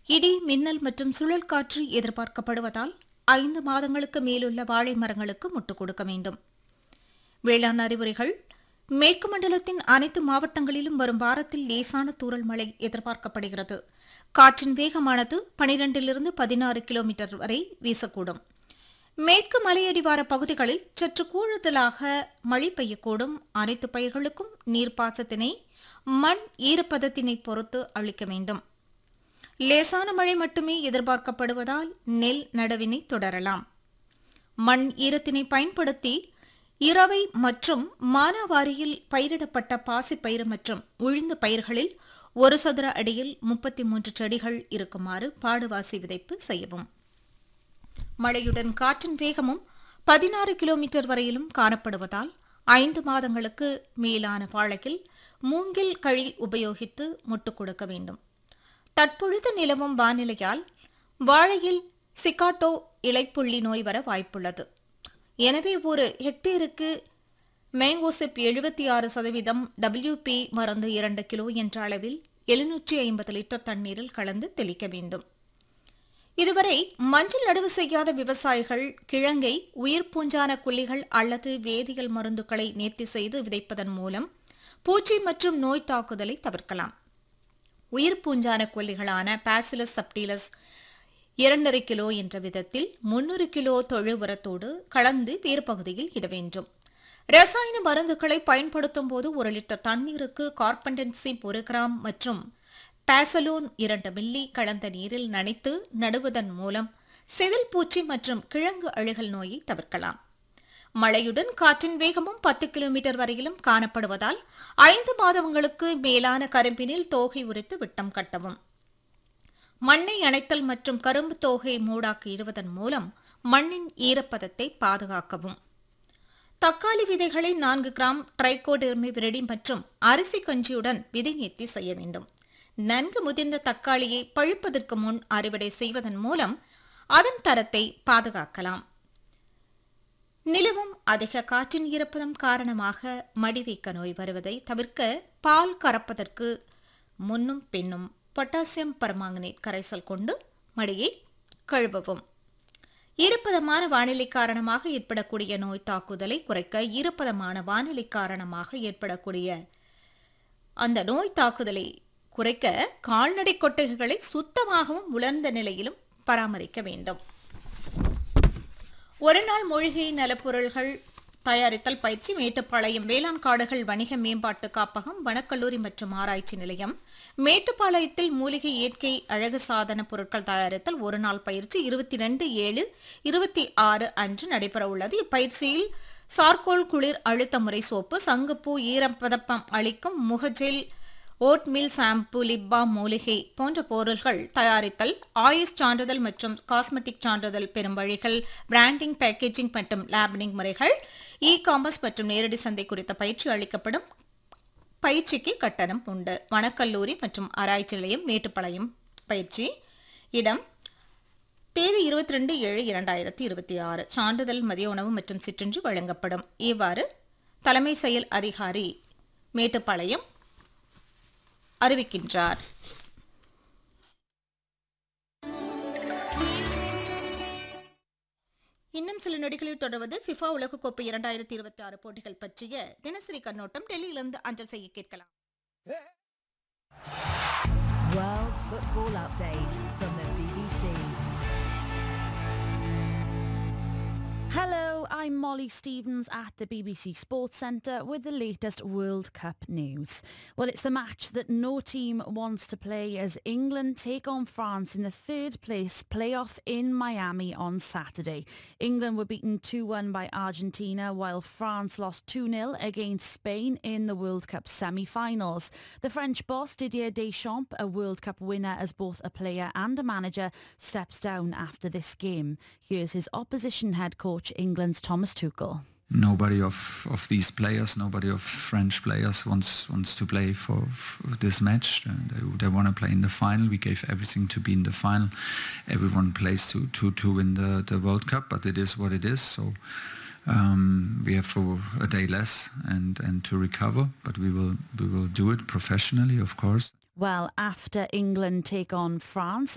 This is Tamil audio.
இடி மின்னல் மற்றும் சுழல் காற்று எதிர்பார்க்கப்படுவதால் ஐந்து மாதங்களுக்கு மேலுள்ள வாழை மரங்களுக்கு முட்டுக் கொடுக்க வேண்டும் வேளாண் அறிவுரைகள் மேற்கு மண்டலத்தின் அனைத்து மாவட்டங்களிலும் வரும் வாரத்தில் லேசான தூறல் மழை எதிர்பார்க்கப்படுகிறது காற்றின் வேகமானது பனிரெண்டிலிருந்து பதினாறு கிலோமீட்டர் வரை வீசக்கூடும் மேற்கு மலையடிவார பகுதிகளில் சற்று கூடுதலாக மழை பெய்யக்கூடும் அனைத்து பயிர்களுக்கும் நீர்ப்பாசத்தினை மண் ஈரப்பதத்தினை பொறுத்து அளிக்க வேண்டும் லேசான மழை மட்டுமே எதிர்பார்க்கப்படுவதால் நெல் நடவினை தொடரலாம் மண் ஈரத்தினை பயன்படுத்தி இரவை மற்றும் மானாவாரியில் பயிரிடப்பட்ட பாசிப்பயிறு மற்றும் உழிந்த பயிர்களில் ஒரு சதுர அடியில் முப்பத்தி மூன்று செடிகள் இருக்குமாறு பாடுவாசி விதைப்பு செய்யவும் மழையுடன் காற்றின் வேகமும் பதினாறு கிலோமீட்டர் வரையிலும் காணப்படுவதால் ஐந்து மாதங்களுக்கு மேலான வாழையில் மூங்கில் கழி உபயோகித்து முட்டுக் கொடுக்க வேண்டும் தற்பொழுது நிலவும் வானிலையால் வாழையில் சிகாட்டோ இலைப்புள்ளி நோய் வர வாய்ப்புள்ளது எனவே ஒரு ஹெக்டேருக்கு மேங்கோசிப் எழுபத்தி ஆறு சதவீதம் டபிள்யூபி மருந்து இரண்டு கிலோ என்ற அளவில் எழுநூற்றி ஐம்பது லிட்டர் தண்ணீரில் கலந்து தெளிக்க வேண்டும் இதுவரை மஞ்சள் நடவு செய்யாத விவசாயிகள் கிழங்கை உயிர் பூஞ்சான கொல்லிகள் அல்லது வேதியியல் மருந்துகளை நேர்த்தி செய்து விதைப்பதன் மூலம் பூச்சி மற்றும் நோய் தாக்குதலை தவிர்க்கலாம் உயிர் பூஞ்சான கொல்லிகளான பாசிலஸ் சப்டிலஸ் இரண்டரை கிலோ என்ற விதத்தில் முன்னூறு கிலோ தொழு உரத்தோடு கலந்து வேறு பகுதியில் இட வேண்டும் ரசாயன மருந்துகளை பயன்படுத்தும் போது ஒரு லிட்டர் தண்ணீருக்கு கார்பன்டென்சிம் ஒரு கிராம் மற்றும் பாசலோன் இரண்டு மில்லி கலந்த நீரில் நனைத்து நடுவதன் மூலம் செதில் பூச்சி மற்றும் கிழங்கு அழுகல் நோயை தவிர்க்கலாம் மழையுடன் காற்றின் வேகமும் பத்து கிலோமீட்டர் வரையிலும் காணப்படுவதால் ஐந்து மாதங்களுக்கு மேலான கரும்பினில் தோகை உரித்து விட்டம் கட்டவும் மண்ணை அணைத்தல் மற்றும் கரும்பு தோகை மூடாக்கி இடுவதன் மூலம் மண்ணின் ஈரப்பதத்தை பாதுகாக்கவும் தக்காளி விதைகளை நான்கு கிராம் ட்ரைகோடெர்மி விரடி மற்றும் அரிசி கஞ்சியுடன் விதை நேர்த்தி செய்ய வேண்டும் நன்கு முதிர்ந்த தக்காளியை பழுப்பதற்கு முன் அறுவடை செய்வதன் மூலம் அதன் தரத்தை பாதுகாக்கலாம் நிலவும் அதிக காற்றின் ஈரப்பதம் காரணமாக மடிவீக்க நோய் வருவதை தவிர்க்க பால் கறப்பதற்கு முன்னும் பின்னும் பொட்டாசியம் பர்மாங்கனேட் கரைசல் கொண்டு மடியை கழுவவும் ஈரப்பதமான வானிலை காரணமாக ஏற்படக்கூடிய நோய் தாக்குதலை குறைக்க ஈரப்பதமான வானிலை காரணமாக ஏற்படக்கூடிய அந்த நோய் தாக்குதலை குறைக்க கால்நடை கொட்டகைகளை சுத்தமாகவும் உலர்ந்த நிலையிலும் பராமரிக்க வேண்டும் ஒரு நாள் மூலிகை நலப்பொருள்கள் தயாரித்தல் பயிற்சி மேட்டுப்பாளையம் வேளாண் காடுகள் வணிக மேம்பாட்டு காப்பகம் வனக்கல்லூரி மற்றும் ஆராய்ச்சி நிலையம் மேட்டுப்பாளையத்தில் மூலிகை இயற்கை அழகு சாதன பொருட்கள் தயாரித்தல் ஒரு நாள் பயிற்சி இருபத்தி ரெண்டு ஏழு இருபத்தி ஆறு அன்று நடைபெற உள்ளது இப்பயிற்சியில் சார்கோல் குளிர் அழுத்த முறை சோப்பு சங்குப்பூ ஈரப்பதப்பம் அளிக்கும் முகஜெல் ஓட்மில் ஷாம்பு லிப்பா மூலிகை போன்ற பொருள்கள் தயாரித்தல் ஆயுஷ் சான்றிதழ் மற்றும் காஸ்மெட்டிக் சான்றிதழ் பெறும் வழிகள் பிராண்டிங் பேக்கேஜிங் மற்றும் லேபனிங் முறைகள் இ காமர்ஸ் மற்றும் நேரடி சந்தை குறித்த பயிற்சி அளிக்கப்படும் பயிற்சிக்கு கட்டணம் உண்டு வனக்கல்லூரி மற்றும் ஆராய்ச்சி நிலையம் மேட்டுப்பாளையம் பயிற்சி இடம் தேதி இருபத்தி ரெண்டு ஏழு இரண்டாயிரத்தி இருபத்தி ஆறு சான்றிதழ் மதிய உணவு மற்றும் சிற்றுண்டி வழங்கப்படும் இவ்வாறு தலைமை செயல் அதிகாரி மேட்டுப்பாளையம் அறிவிக்கின்றார் இன்னும் சில நொடிகளில் தொடர்வது ஃபிஃபா உலகக்கோப்பை இரண்டாயிரத்தி இருபத்தி ஆறு போட்டிகள் பற்றிய தினசரி கண்ணோட்டம் டெல்லியிலிருந்து அஞ்சல் செய்ய கேட்கலாம் World Football Update from the BBC. Hello, I'm Molly Stevens at the BBC Sports Centre with the latest World Cup news. Well, it's the match that no team wants to play as England take on France in the third place playoff in Miami on Saturday. England were beaten 2-1 by Argentina while France lost 2-0 against Spain in the World Cup semi-finals. The French boss Didier Deschamps, a World Cup winner as both a player and a manager, steps down after this game. Here's his opposition head coach England's Thomas Tuchel. nobody of, of these players, nobody of French players wants wants to play for, for this match. Uh, They, they want to play in the final. We gave everything to be in the final. Everyone plays to to, to win the, the World Cup, but it is what it is. So um, we have for a day less and, and to recover, but we will we will do it professionally, of course. Well, after England take on France,